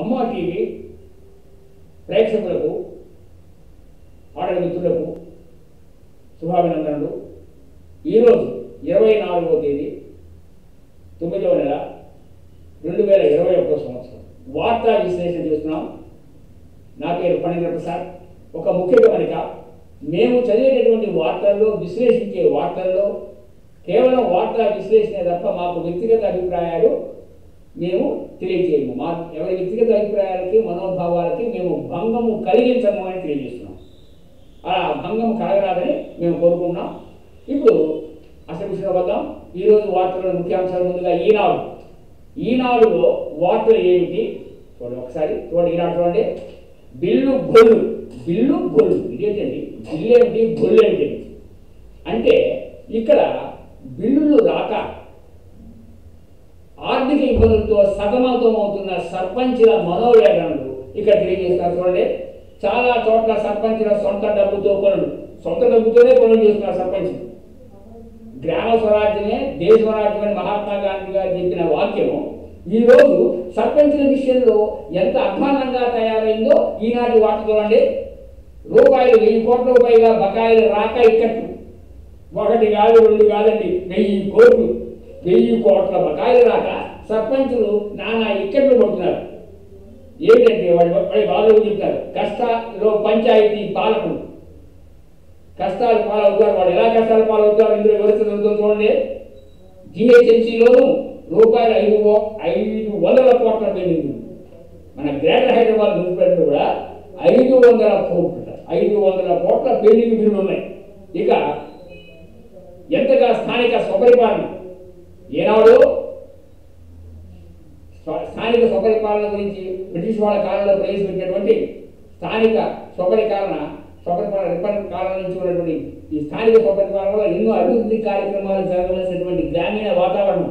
అమ్మ టీవీ ప్రేక్షకులకు ఆడల మిత్రులకు శుభాభినందనలు ఈరోజు ఇరవై నాలుగవ తేదీ తొమ్మిదవ నెల రెండు వేల ఇరవై ఒకటో సంవత్సరం వార్తా విశ్లేషణ చేస్తున్నాం నా పేరు ఫణీంద్ర ప్రసాద్ ఒక ముఖ్య గమనిక మేము చదివేటటువంటి వార్తల్లో విశ్లేషించే వార్తల్లో కేవలం వార్తా విశ్లేషణ తప్ప మాకు వ్యక్తిగత అభిప్రాయాలు మేము తెలియజేయము మా ఎవరి వ్యక్తిగత అభిప్రాయాలకి మనోభావాలకి మేము భంగము కలిగించము అని తెలియజేస్తున్నాం అలా భంగం కలగరాదని మేము కోరుకున్నాం ఇప్పుడు అసలు విషయం వద్దాం ఈరోజు వార్తల ముఖ్యాంశాలు ముందుగా ఈనాడు ఈనాడులో వార్తలు ఏమిటి చూడండి ఒకసారి చూడండి ఈనాడు చూడండి బిల్లు గొల్లు బిల్లు గొల్లు ఇదేంటండి బిల్లు ఏమిటి గొల్లు ఏమిటి అంటే ఇక్కడ బిల్లులు రాక ఆర్థిక ఇబ్బందులతో సతమతమవుతున్న సర్పంచుల మనోవేదనలు ఇక్కడ తెలియజేస్తారు చూడండి చాలా చోట్ల సర్పంచుల సొంత డబ్బుతో పనులు సొంత డబ్బుతోనే పనులు చేస్తున్నారు సర్పంచులు గ్రామ స్వరాజ్యమే దేశ స్వరాజ్యం అని మహాత్మా గాంధీ గారు చెప్పిన వాక్యము ఈ రోజు సర్పంచుల విషయంలో ఎంత అధ్వానంగా తయారైందో ఈనాటి వార్త చూడండి రూపాయలు వెయ్యి కోట్ల పైగా బకాయిలు రాక ఇక్కట్లు ఒకటి కాదు రెండు కాదండి వెయ్యి కోట్లు వెయ్యి కోట్ల బకాయిలు రాక సర్పంచులు నానా ఇక్కట్లు పడుతున్నారు ఏమిటంటే వాళ్ళు వాళ్ళు బాధలు చెప్తారు కష్టాల్లో పంచాయతీ పాలకులు కష్టాలు పాలవుతారు వాళ్ళు ఎలా కష్టాలు పాలవుతారు ఇందులో వివరిత జరుగుతుంది చూడండి జిహెచ్ఎంసీలోను రూపాయలు ఐదు వ- ఐదు వందల కోట్ల పెండింగ్ మన గ్రేటర్ హైదరాబాద్ మున్సిపాలిటీ కూడా ఐదు వందల కోట్ల ఐదు వందల కోట్ల పెండింగ్ బిల్లులు ఉన్నాయి ఇక ఎంతగా స్థానిక స్వపరిపాలన ఏనాడు స్వ- స్థానిక స్వపరిపాలన గురించి బ్రిటిష్ వాళ్ళ కాలంలో ప్రవేశపెట్టినటువంటి స్థానిక స్వపరిపాలన స్వపరిపాలన రిపబ్లిక్ కాలం నుంచి ఉన్నటువంటి ఈ స్థానిక స్వపరిపాలనలో ఎన్నో అభివృద్ధి కార్యక్రమాలు జరగవలసినటువంటి గ్రామీణ వాతావరణం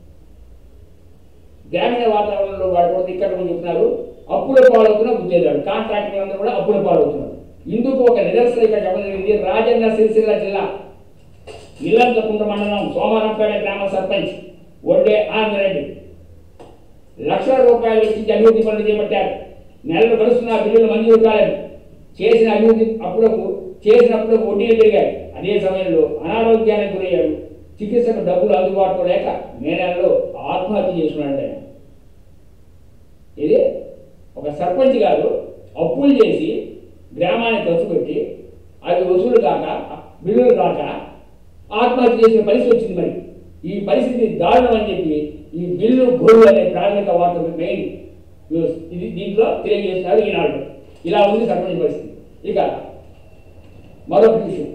గ్రామీణ వాతావరణంలో వాడు కూడా ఇక్కడ కూడా చెప్తున్నారు అప్పుల పాలవుతున్న ఉద్యోగాలు కాంట్రాక్టర్ అందరూ కూడా అప్పుల పాలవుతున్నారు ఇందుకు ఒక నిదర్శన ఇక్కడ చెప్పడం జరిగింది రాజన్న సిరిసిల్ల జిల్లా ఇల్లంతకుంట మండలం సోమారంపేట గ్రామ సర్పంచ్ ఒడ్డే ఆంధ్రెడ్డి లక్షల రూపాయలు వెచ్చించి అభివృద్ధి పనులు చేపట్టారు నెలలు గడుస్తున్న బిల్లులు మంజూరు కాలేదు చేసిన అభివృద్ధి అప్పులకు చేసిన అప్పులకు వడ్డీలు పెరిగాయి అదే సమయంలో అనారోగ్యానికి గురయ్యాడు చికిత్సకు డబ్బులు అందుబాటులో లేక మే నెలలో ఆత్మహత్య చేసుకున్నాడు ఆయన ఇది ఒక సర్పంచ్ గారు అప్పులు చేసి గ్రామానికి ఖర్చు పెట్టి అవి వసూలు కాక బిల్లులు కాక ఆత్మహత్య చేసిన పరిస్థితి వచ్చింది మరి ఈ పరిస్థితి దారుణం అని చెప్పి ఈ బిల్లు గోలు అనే ప్రాథమిక వార్త మెయిన్ న్యూస్ ఇది దీంట్లో తెలియజేస్తున్నారు ఈనాడు ఇలా ఉంది సర్పంచ్ పరిస్థితి ఇక మరొక విషయం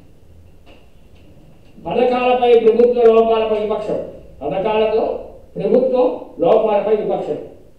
పథకాలపై ప్రభుత్వ లోపాలపై విపక్షం పథకాలతో ప్రభుత్వం లోపాలపై విపక్షం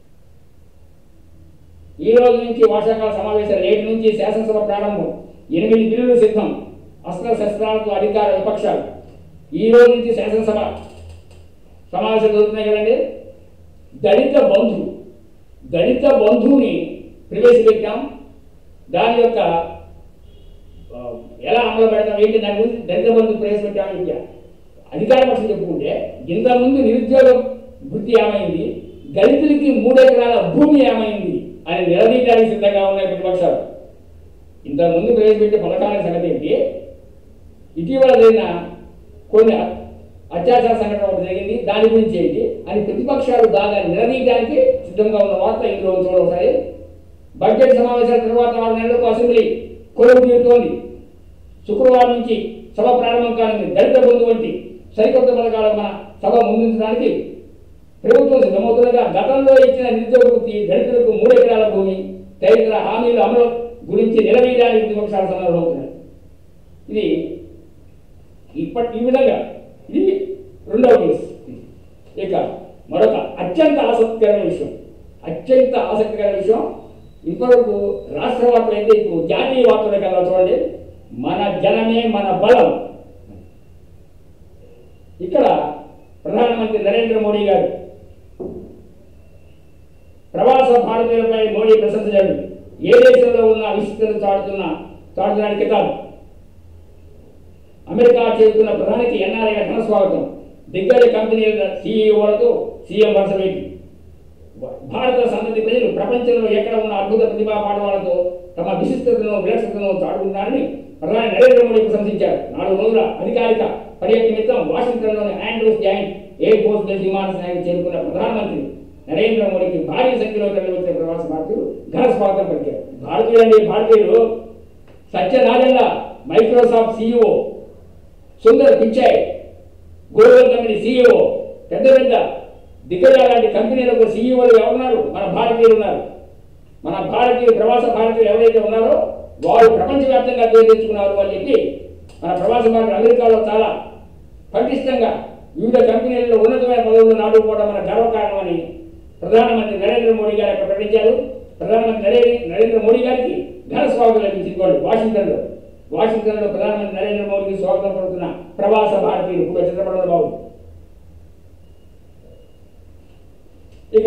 ఈ రోజు నుంచి వర్షాకాల సమావేశాలు నేటి నుంచి శాసనసభ ప్రారంభం ఎనిమిది బిల్లులు సిద్ధం అస్త్ర శస్త్రాలతో అధికార విపక్షాలు ఈ రోజు నుంచి శాసనసభ సమావేశాలు జరుగుతున్నాయి కదండి దళిత బంధు దళిత బంధువుని ప్రవేశపెట్టాం దాని యొక్క ఆ, ఎలా అమలు పెడతాం ఏంటి దాని గురించి దళిత బంధు ప్రవేశపెట్టామని చెప్పా అధికార పక్షం చెప్పుకుంటే ఇంతకుముందు నిరుద్యోగం వృత్తి ఏమైంది దళితులకి మూడు ఎకరాల భూమి ఏమైంది అని నిలదీయడానికి సిద్ధంగా ఉన్నాయి ప్రతిపక్షాలు ఇంతకుముందు ప్రవేశపెట్టే పథకాల సంగతి ఏంటి ఇటీవల జరిగిన కొన్ని అ- అత్యాచార సంఘటన ఒకటి జరిగింది దాని గురించి ఏంటి అని ప్రతిపక్షాలు బాగా నిలదీయడానికి సిద్ధంగా ఉన్న వార్త ఇందులో చూడండి ఒకసారి బడ్జెట్ సమావేశాల తర్వాత ఆరు నెలలకు అసెంబ్లీ కొలువు తీరుతోంది శుక్రవారం నుంచి సభ ప్రారంభం కానుంది దళిత బంధు వంటి సరికొత్త పథకాలు మన సభ ముందుంచడానికి ప్రభుత్వం సిద్ధమవుతుండగా గతంలో ఇచ్చిన నిరుద్యోగ వృత్తి దళితులకు మూడు ఎకరాల భూమి తదితర హామీల అమలు గురించి నిలవేయడానికి ప్రతిపక్షాలు సన్నద్ధమవుతున్నాయి ఇది ఇప్పటి ఈ విధంగా ఇది రెండవ న్యూస్ ఇక మరొక అత్యంత ఆసక్తికరమైన విషయం అత్యంత ఆసక్తికరమైన విషయం ఇంతవరకు రాష్ట్ర వార్తలు అయితే ఇప్పుడు జాతీయ వార్తలు కల్లా చూడండి మన జనమే మన బలం ఇక్కడ ప్రధానమంత్రి నరేంద్ర మోడీ గారు ప్రవాస భారతీయులపై మోడీ ప్రశంసించాడు ఏ దేశంలో ఉన్న విశిష్టత చాటుతున్న చాటుదానికి కితాబు అమెరికా చేరుకున్న ప్రధానికి ఎన్ఆర్ఐ ఘన స్వాగతం దిగ్గజ కంపెనీల సీఈఓలతో సీఎం వరుస భేటీ భారత సంతతి ప్రజలు ప్రపంచంలో ఎక్కడ ఉన్న అద్భుత ప్రతిభా పాఠవాలతో తమ విశిష్టతను విలక్షతను చాటుకుంటారని ప్రధాని నరేంద్ర మోడీ ప్రశంసించారు నాలుగు రోజుల అధికారిక పర్యటన నిమిత్తం వాషింగ్టన్లోని Andrews joint air force base విమానాశ్రయానికి చేరుకున్న ప్రధానమంత్రి నరేంద్ర మోడీకి భారీ సంఖ్యలో తరలివచ్చిన ప్రవాస భారతీయులు ఘన స్వాగతం పలికారు భారతీయులండి భారతీయులు Satyanarayana Microsoft CEO Sundar Pichai Google company CEO పెద్ద పెద్ద దిగ్గజ లాంటి కంపెనీలకు సీఈఓలు ఎవరున్నారు మన భారతీయులు ఉన్నారు మన భారతీయ ప్రవాస భారతీయులు ఎవరైతే ఉన్నారో వారు ప్రపంచవ్యాప్తంగా పేరు తెచ్చుకున్నారు అని చెప్పి మన ప్రవాస భారతీయులు అమెరికాలో చాలా పటిష్టంగా వివిధ కంపెనీలలో ఉన్నతమైన పదవులు నాటుకోవడం మన గర్వకారణమని ప్రధానమంత్రి నరేంద్ర మోడీ గారు అక్కడ ప్రకటించారు ప్రధానమంత్రి నరేంద్ర నరేంద్ర మోడీ గారికి ఘన స్వాగతం లభించుకోండి వాషింగ్టన్లో వాషింగ్టన్లో ప్రధానమంత్రి నరేంద్ర మోడీకి స్వాగతం పడుతున్న ప్రవాస భారతీయులు ఇప్పుడు చిత్రపడంలో బాబు ఇక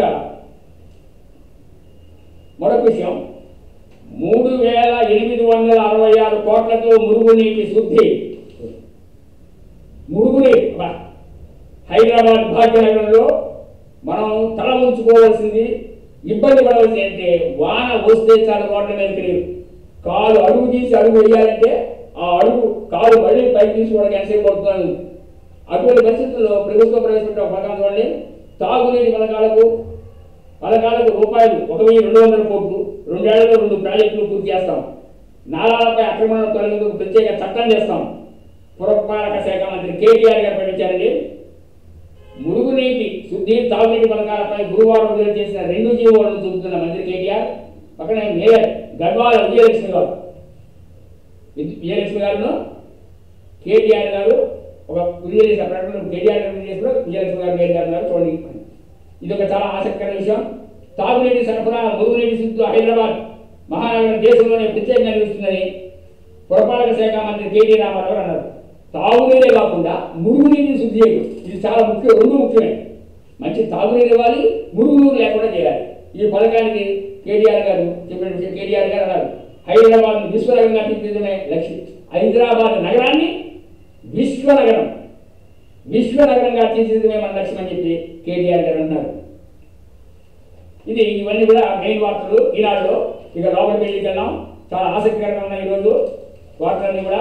మరొక విషయం మూడు వేల ఎనిమిది వందల అరవై ఆరు కోట్లతో మురుగునీటి శుద్ధి మురుగునీటి అబ్బా, హైదరాబాద్ భాగ్యనగరంలో మనం తల ఉంచుకోవాల్సింది ఇబ్బంది పడవలసింది అంటే వాన వస్తే చాలా రోడ్ల మీదకి నీరు కాలు అడుగు తీసి అడుగు వేయాలంటే ఆ అడుగు కాలు మళ్ళీ పైకి తీసుకోవడానికి ఎంతసేపు పడుతుంది అటువంటి పరిస్థితుల్లో ప్రభుత్వం ప్రవేశపెట్టిన ఒక పథకం చూడండి తాగునీటి పథకాలకు పథకాలకు రూపాయలు ఒక వెయ్యి రెండు వందల కోట్లు రెండేళ్లలో రెండు ప్రాజెక్టులు పూర్తి చేస్తాం నాలాలపై అక్రమణ తొలగింపుకు ప్రత్యేక చట్టం చేస్తాం పురపాలక శాఖ మంత్రి కేటీఆర్ గారు ప్రకటించారండి మురుగునీటి శుద్ధి తాగునీటి పథకాలపై గురువారం విడుదల చేసిన రెండు జీవోలను చూపుతున్న మంత్రి కేటీఆర్ పక్కనే మేయర్ గడ్వాల విజయలక్ష్మి గారు విజ- విజయలక్ష్మి గారును కేటీఆర్ గారు ఒక విడుదల చేసిన ప్రకటన కేటీఆర్ గారు విడుదల చేసిన విజయలక్ష్మి గారు మేయర్ గారు ఉన్నారు. చూడండి ఇది ఒక చాలా ఆసక్తికర విషయం తాగునీటి సరఫరా మురుగునీటి శుద్ధి హైదరాబాద్ మహానగరం దేశంలోనే ప్రత్యేకంగా నిలుస్తుందని పురపాలక శాఖ మంత్రి కేటీ రామారావు గారు అన్నారు తాగునీరే కాకుండా మురుగునీటిని శుద్ధి చేయడం ఇది చాలా ముఖ్యం రెండు ముఖ్యమే మంచి తాగునీరు ఇవ్వాలి మురుగునీరు లేకుండా చేయాలి ఈ పథకానికి కేటీఆర్ గారు చెప్పిన విషయం కేటీఆర్ గారు అన్నారు హైదరాబాద్ విశ్వనగరంగా తీర్చిదిద్దడమే లక్ష్యం హైదరాబాద్ నగరాన్ని విశ్వనగరం విశ్వనగరంగా తీర్చిదిద్దడమే మన లక్ష్యం అని చెప్పి కేటీఆర్ గారు అన్నారు ఇది ఇవన్నీ కూడా మెయిన్ వార్తలు ఈనాడులో ఇక లోపల పేజీకి వెళ్దాం చాలా ఆసక్తికరంగా ఉన్నాయి ఈరోజు వార్తలన్నీ కూడా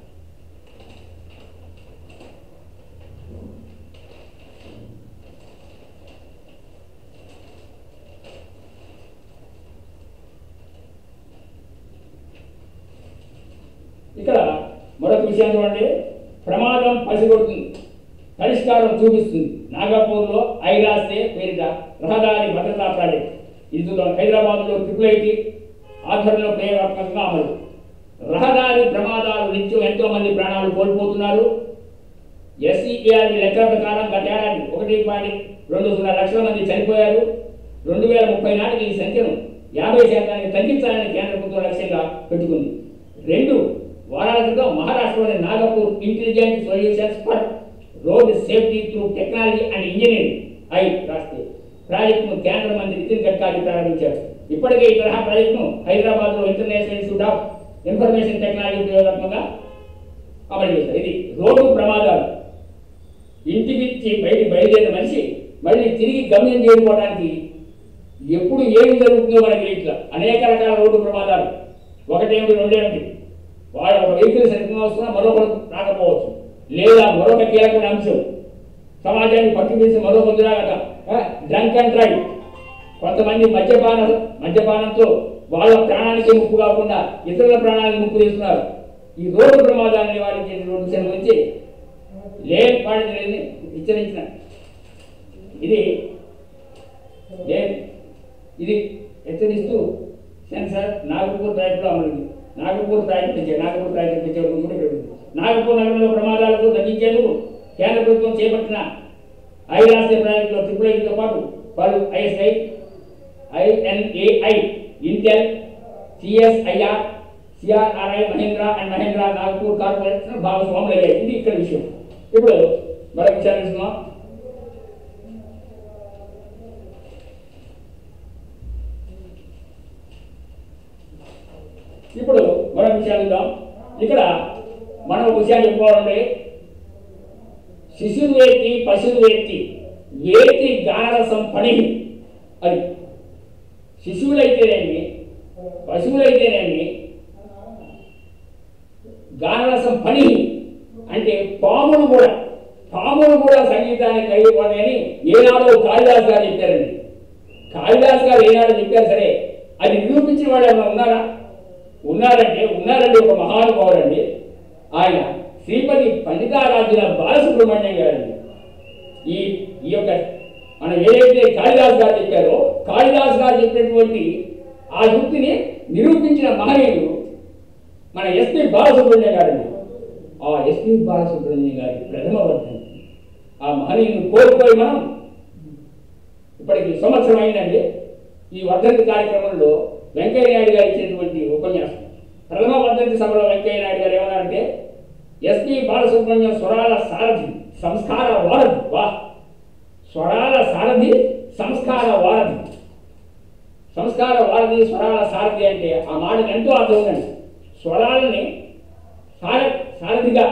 ఇక్కడ మరొక విషయం చూడండి ప్రమాదం పసిగొడుతుంది పరిష్కారం చూపిస్తుంది నాగపూర్లో ఐరాస్తే పేరిట రహదారి భద్రతా ప్రాజెక్ట్ ఇది చూద్దాం హైదరాబాద్లో ట్రిపుల్ ఐటీ ఆధ్వర్యంలో ప్రయోగాత్మకంగా అమలు రహదారి ప్రమాదాలు నిత్యం ఎంతో మంది ప్రాణాలు కోల్పోతున్నారు ఎస్ఈఆర్ లెక్కల ప్రకారం గత ఏడాది ఒకటి పాయింట్ రెండు సున్నా లక్షల మంది చనిపోయారు రెండు వేల ముప్పై నాటికి ఈ సంఖ్యను యాభై శాతానికి తగ్గించాలని కేంద్ర ప్రభుత్వం లక్ష్యంగా పెట్టుకుంది రెండు వారాల క్రితం మహారాష్ట్రలోని Nagpur intelligent solutions for road safety through technology and engineering iRASTE ప్రాజెక్టును కేంద్ర మంత్రి నితిన్ గడ్కరీ ప్రారంభించారు ఇప్పటికే ఈ తరహా ప్రాజెక్టును హైదరాబాద్లో international institute of information technology ఉపయోగాత్మకంగా అమలు చేశారు ఇది రోడ్డు ప్రమాదాలు ఇంటికి ఇచ్చి బయటికి బయలుదేరిన మనిషి మళ్ళీ తిరిగి గమ్యం చేరుకోవడానికి ఎప్పుడు ఏమి జరుగుతుందో మనకి ఇట్లా అనేక రకాల రోడ్డు ప్రమాదాలు ఒకటేమిటి రెండేమిటి వాడు ఒక వెహికల్ సరిగ్గా వస్తున్నా మరొకరు రాకపోవచ్చు లేదా మరొక కీలకమైన అంశం సమాజాన్ని పట్టు తీసి మరో పొందులాగట డ్రంక్ అండ్ డ్రైవ్ కొంతమంది మద్యపాన మద్యపానంతో వాళ్ళ ప్రాణానికి ముప్పు కాకుండా ఇతరుల ప్రాణానికి ముప్పు తీస్తున్నారు ఈ రోడ్డు ప్రమాదాన్ని నివారించేటువంటి విషయం గురించి లేని వాడిని లేని హెచ్చరించిన ఇది లేదు ఇది హెచ్చరిస్తూ సెన్సార్ నాగపూర్ ప్రాజెక్టులో అమలు నాగపూర్ ప్రాజెక్టు నుంచి నాగపూర్ ప్రాజెక్టు నుంచి కూడా ఇక్కడ ఉంది. నాగపూర్ నగరంలో ప్రమాదాలకు తగ్గించేందుకు కేంద్ర ప్రభుత్వం చేపట్టిన ఐరాస్య ప్రాజెక్టులో ట్రిపుల్ ఐటీతో పాటు పలు ISI INAI Intel CSIR CRRI Mahindra and Mahindra Nagpur corporation భాగస్వాములు అయ్యాయి ఇది ఇక్కడ విషయం ఇప్పుడు మరొక విషయాన్ని చూస్తున్నాం ఇప్పుడు మరొక విషయాలు చూద్దాం ఇక్కడ మనం ఒక విషయాన్ని చెప్పుకోవాలంటే శిశువు వేత్తి పశువు వేత్తి వేత్తి గానరసం పని అది శిశువులైతేనేమి పశువులైతేనేమి గానరసం పని అంటే పాములు కూడా పాములు కూడా సంగీతాన్ని కలిగిపోతాయని ఏనాడో కాళిదాస్ గారు చెప్పారండి కాళిదాస్ గారు ఏనాడో చెప్పారు సరే అది నిరూపించిన వాళ్ళు ఏమైనా ఉన్నారా ఉన్నారంటే ఉన్నారండి ఒక మహానుభావుడండి ఆయన శ్రీపతి పండితారాజుల బాలసుబ్రహ్మణ్యం గారండి ఈ ఈ యొక్క మనం ఏదైతే కాళిదాస్ గారు చెప్పారో కాళిదాస్ గారు చెప్పినటువంటి ఆ యుక్తిని నిరూపించిన మహనీయుడు మన ఎస్పి బాలసుబ్రహ్మణ్యం గారండి ఆ ఎస్పి బాలసుబ్రహ్మణ్యం గారి ప్రథమ వర్ధంతి ఆ మహనీయుని కోల్పోయి మనం ఇప్పటికి సంవత్సరం అయిందండి ఈ వర్ధంతి కార్యక్రమంలో వెంకయ్య నాయుడు గారు ఇచ్చినటువంటి ఉపన్యాసం ప్రథమ వర్ధంతి సభలో వెంకయ్య నాయుడు గారు ఏమన్నారంటే ఎస్పి బాలసుబ్రహ్మణ్యం స్వరాల సారథి సంస్కార వారధి వా స్వరాల సారథి సంస్కార వారధి సంస్కార వారధి స్వరాల సారథి అంటే ఆ మాటకు ఎంతో అర్థం ఉందండి స్వరాలని సార సారథిగా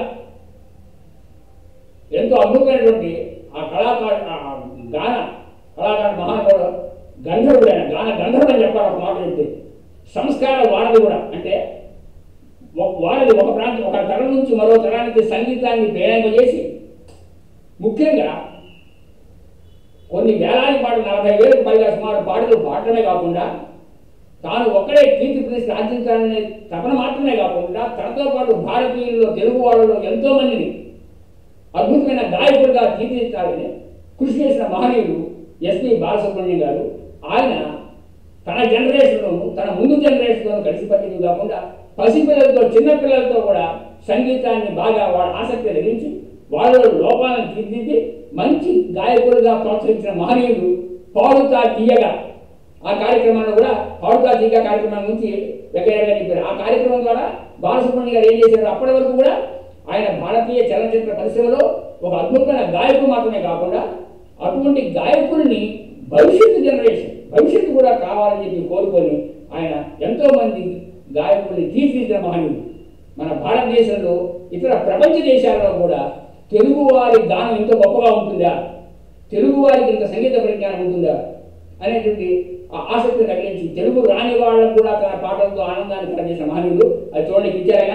ఎంతో అద్భుతమైనటువంటి ఆ కళాకారు ఆ గాన కళాకారు మహానుభావుడు గంధర్వుడు ఆయన గాన గంధర్వుడు అని చెప్పాలి ఒక మాట చెప్తే సంస్కార వారధి కూడా అంటే ఒక వారధి ఒక ప్రాంతం ఒక తరం నుంచి మరో తరానికి సంగీతాన్ని ప్రేరేంపజేసి ముఖ్యంగా కొన్ని వేలాది పాటలు నలభై వేలకు పైగా సుమారు పాటలు పాడటమే కాకుండా తాను ఒక్కడే కీర్తి ప్రతిష్ట ఆర్జించాలనే తపన మాత్రమే కాకుండా తనతో పాటు భారతీయుల్లో తెలుగు వాళ్ళలో ఎంతో మందిని అద్భుతమైన గాయకుడిగా తీర్చిదిద్దాలని కృషి చేసిన మహనీయుడు ఎస్పి బాలసుబ్రహ్మణ్యం గారు ఆయన తన జనరేషన్లోను తన ముందు జనరేషన్లోను కలిసి పట్టింది కాకుండా పసిపిల్లలతో చిన్నపిల్లలతో కూడా సంగీతాన్ని బాగా వాళ్ళ ఆసక్తి కలిగించి వాళ్ళలో లోపాలను తీర్చిదిద్ది మంచి గాయకులుగా ప్రోత్సహించిన మహనీయుడు పాడుతా తీయగా ఆ కార్యక్రమాన్ని కూడా పాడుతా తీయగా కార్యక్రమం నుంచి వెంకయ్య గారు చెప్పారు ఆ కార్యక్రమం ద్వారా బాలసుబ్రహ్మణ్యం గారు ఏం చేశారు అప్పటి వరకు కూడా ఆయన భారతీయ చలనచిత్ర పరిశ్రమలో ఒక అద్భుతమైన గాయకుడు మాత్రమే కాకుండా అటువంటి గాయకుల్ని భవిష్యత్తు జనరేషన్ భవిష్యత్తు కూడా కావాలని చెప్పి కోరుకొని ఆయన ఎంతో మంది గాయకుల్ని తీర్చిదిద్దిన మహనీయుడు మన భారతదేశంలో ఇతర ప్రపంచ దేశాలలో కూడా తెలుగు వారి గానం ఇంత గొప్పగా ఉంటుందా తెలుగు వారికి ఇంత సంగీత పరిజ్ఞానం ఉంటుందా అనేటువంటి ఆ ఆసక్తి కలిగించి తెలుగు రాని వాళ్ళకు కూడా తన పాటలతో ఆనందాన్ని కలిగించిన మహనీయుడు అది చూడండి ఇచ్చారైనా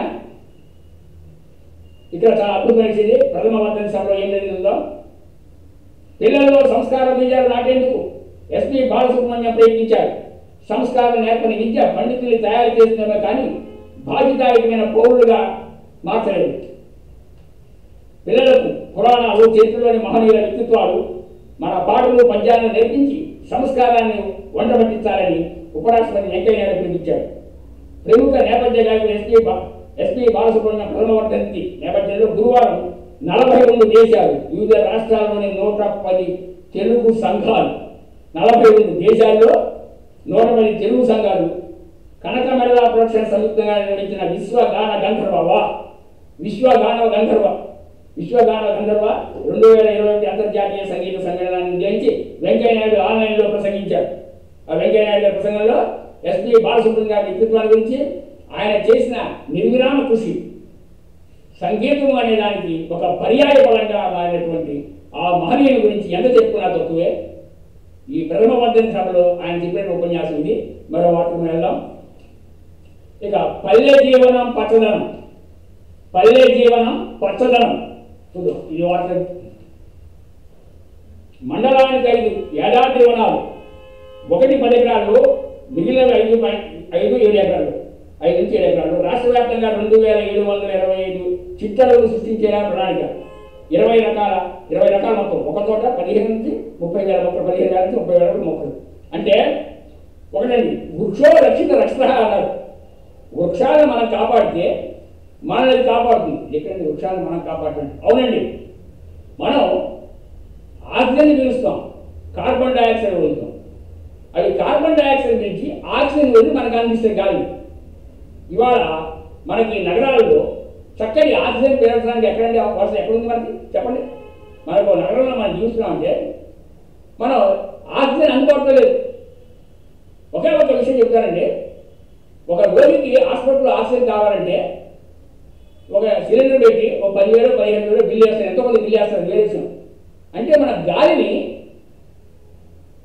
ఇక్కడ చాలా అద్భుతమైన విషయం ప్రథమ వర్ధన సభలో ఏం జరిగిందో పిల్లల్లో సంస్కార బీజాలు నాటేందుకు ఎస్పి బాలసుబ్రహ్మణ్యం ప్రయత్నించారు సంస్కారం నేర్పని విద్య పండితుల్ని తయారు చేసినమే కానీ బాధ్యతాయుతమైన పౌరులుగా మార్చలేదు పిల్లలకు పురాణాలు చరిత్రలోని మహనీయుల వ్యక్తిత్వాలు మన పాటలు పద్యాలను నేర్పించి సంస్కారాన్ని వంటబట్టించాలని ఉపరాష్ట్రపతి వెంకయ్య నాయుడు పిలిపించారు ప్రముఖ నేపథ్య గాయకుడు ఎస్పీ బా ఎస్పీ బాలసుబ్రహ్మణ్యం ప్రథమ వర్ధంతి నేపథ్యంలో గురువారం నలభై రెండు దేశాలు వివిధ రాష్ట్రాల్లోని నూట పది తెలుగు సంఘాలు నలభై రెండు దేశాల్లో నూట పది తెలుగు సంఘాలు కనక మెడల ప్రొడక్షన్ సంయుక్తంగా నిర్వహించిన విశ్వగాన గంధర్వ వా విశ్వగాన గంధర్వ విశ్వగాన గంధర్వ రెండు వేల ఇరవై ఒకటి అంతర్జాతీయ సంగీత సమ్మేళనాన్ని నిర్వహించి వెంకయ్య నాయుడు ఆన్లైన్లో ప్రసంగించారు ఆ వెంకయ్య నాయుడు గారి ప్రసంగంలో ఎస్పీ బాలసుబ్రహ్మణ్యం గారి వ్యక్తిత్వాన్ని గురించి ఆయన చేసిన నిర్విరామ కృషి సంగీతం అనే దానికి ఒక పర్యాయ పరంగా మారినటువంటి ఆ మహనీయుని గురించి ఎంత చెప్పుకున్నా తక్కువే ఈ ప్రథమ వర్ధన సభలో ఆయన చెప్పిన ఉపన్యాసం ఉంది మరో వాటికి మనం వెళ్దాం ఇక పల్లె జీవనం పచ్చదనం పల్లె జీవనం పచ్చదనం చూడు ఈ వార్త మండలానికి ఐదు ఏడాది వనాలు ఒకటి పది ఎకరాలు మిగిలిన ఐదు పాయింట్ ఐదు ఏడు ఎకరాలు ఐదు నుంచి ఏడు ఎకరాలు రాష్ట్ర వ్యాప్తంగా రెండు వేల ఏడు వందల ఇరవై ఐదు చిట్టలను సృష్టించేలా ప్రణాళిక ఇరవై రకాల ఇరవై రకాల మొక్కలు ఒక చోట పదిహేను నుంచి ముప్పై వేల మొక్కలు పదిహేను వేల నుంచి ముప్పై వేల మొక్కలు అంటే ఒకటండి వృక్షో రక్షిత రక్షణ అన్నారు వృక్షాలను మనం కాపాడితే మనల్ని కాపాడుతుంది ఎక్కడండి వృక్షాలను మనం కాపాడటం అవునండి మనం ఆక్సిజన్ పీలుస్తాం కార్బన్ డైఆక్సైడ్ వదులుతాం అవి కార్బన్ డైఆక్సైడ్ నుంచి ఆక్సిజన్ వదిలి మనకు అందిస్తాయి గాలి ఇవాళ మనకి నగరాల్లో చక్కటి ఆక్సిజన్ పీల్చడానికి ఎక్కడండి అవకాశం ఎక్కడుంది మనకి చెప్పండి మనకు నగరంలో మనం చూస్తున్నామంటే మనం ఆక్సిజన్ అందుబాటులో లేదు ఒకే ఒక విషయం చెప్తానండి ఒక రోగికి హాస్పిటల్లో ఆక్సిజన్ కావాలంటే ఒక సిలిండర్ పెట్టి ఒక పదివేలు పదిహేను వేలు బిల్లు వేస్తారు ఎంతో కొంత బిల్లు వేస్తారు వేరే విషయం అంటే మన గాలిని కొనుక్కుంటున్నాం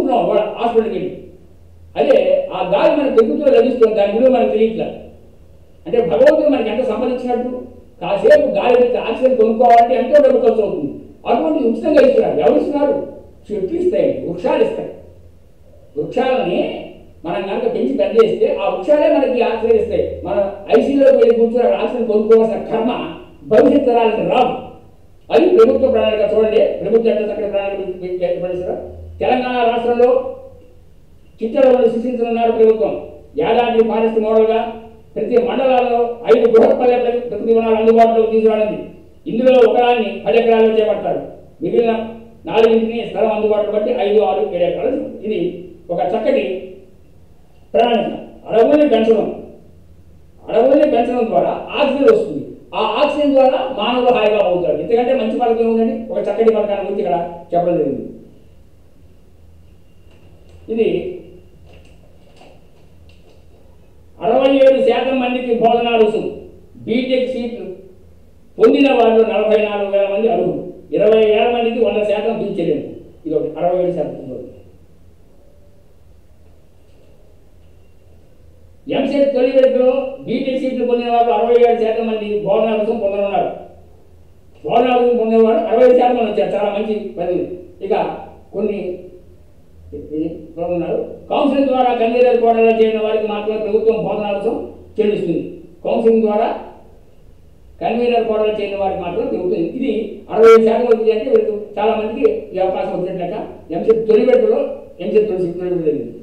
తీసుకుంటున్నాం వాళ్ళ హాస్పిటల్కి వెళ్ళి అదే ఆ గాలి మనకు పెరుగుతూ లభిస్తుంది దాని విలువ మనకు తెలియట్లేదు అంటే భగవంతుడు మనకి ఎంత సంబంధించినట్టు కాసేపు గాలి పెట్టి ఆక్సిజన్ కొనుక్కోవాలంటే ఎంతో డబ్బు ఖర్చు అవుతుంది అటువంటి ఉచితంగా ఇస్తున్నారు ఎవరు ఇస్తున్నారు చెట్లు ఇస్తాయి వృక్షాలు ఇస్తాయి వృక్షాలని మనం కనుక పెంచి పెద్ద చేస్తే ఆ వృక్షాలే మనకి ఆక్సిజన్ ఇస్తాయి మనం ఐసీయూలోకి వెళ్ళి కూర్చొని అక్కడ ఆక్సిజన్ కొనుక్కోవాల్సిన కర్మ భవిష్యత్ తరాలకు రాదు అది ప్రభుత్వ ప్రణాళిక చూడండి ప్రభుత్వం ఎంత చక్కటి ప్రణాళిక ఏర్పరిచారు తెలంగాణ రాష్ట్రంలో చిత్తడవలు సృష్టించనున్నారు ప్రభుత్వం యాదాద్రి ఫారెస్ట్ మోడల్గా ప్రతి మండలాల్లో ఐదు బృహత్పల్లె ప్ర- ప్రకృతి వనాలు అందుబాటులోకి తీసుకురానుంది ఇందులో ఒకదాన్ని పది ఎకరాల్లో చేపడతారు మిగిలిన నాలుగింటిని స్థలం అందుబాటులో బట్టి ఐదు ఆరు ఏడు ఎకరాలు ఇది ఒక చక్కటి ప్రణాళిక అడవుల్ని పెంచడం అడవుల్ని పెంచడం ద్వారా ఆక్సిజన్ వస్తుంది ఆ ఆక్సిజన్ ద్వారా మానవులు హాయిగా అవుతారు ఎందుకంటే మంచి పథకం ఏముందండి ఒక చక్కటి పథకాన్ని గురించి ఇక్కడ చెప్పడం జరిగింది ఇది అరవై ఏడు శాతం మందికి బోధనాలు బీటెక్ సీట్లు పొందిన వాళ్ళు నలభై నాలుగు వేల మంది అడుగు ఇరవై వేల మందికి వంద శాతం పిలిచలేము ఇది ఒకటి అరవై ఏడు శాతం ఉంది. ఎంసెట్ తొలి విడతలో బీటెక్ సీట్లు పొందిన వాళ్ళు అరవై ఏడు శాతం మంది బోధనాలు పొందనున్నారు బోధనాలు పొందేవాడు అరవై ఐదు శాతం మంది వచ్చారు చాలా మంచి పని ఇక కొన్ని ఉన్నారు కౌన్సిలింగ్ ద్వారా కన్వీనర్ కోడలో చేరిన వారికి మాత్రమే ప్రభుత్వం బోధనాంశం చెల్లిస్తుంది కౌన్సిలింగ్ ద్వారా కన్వీనర్ కోడలో చేరిన వారికి మాత్రం ప్రభుత్వం ఇది అరవై ఐదు శాతం వచ్చింది అంటే వీళ్ళకి చాలా మందికి ఈ అవకాశం వచ్చినట్లక ఎంసెట్ తొలి విడతలో ఎంసెట్ తొలి తొలి విడత జరిగింది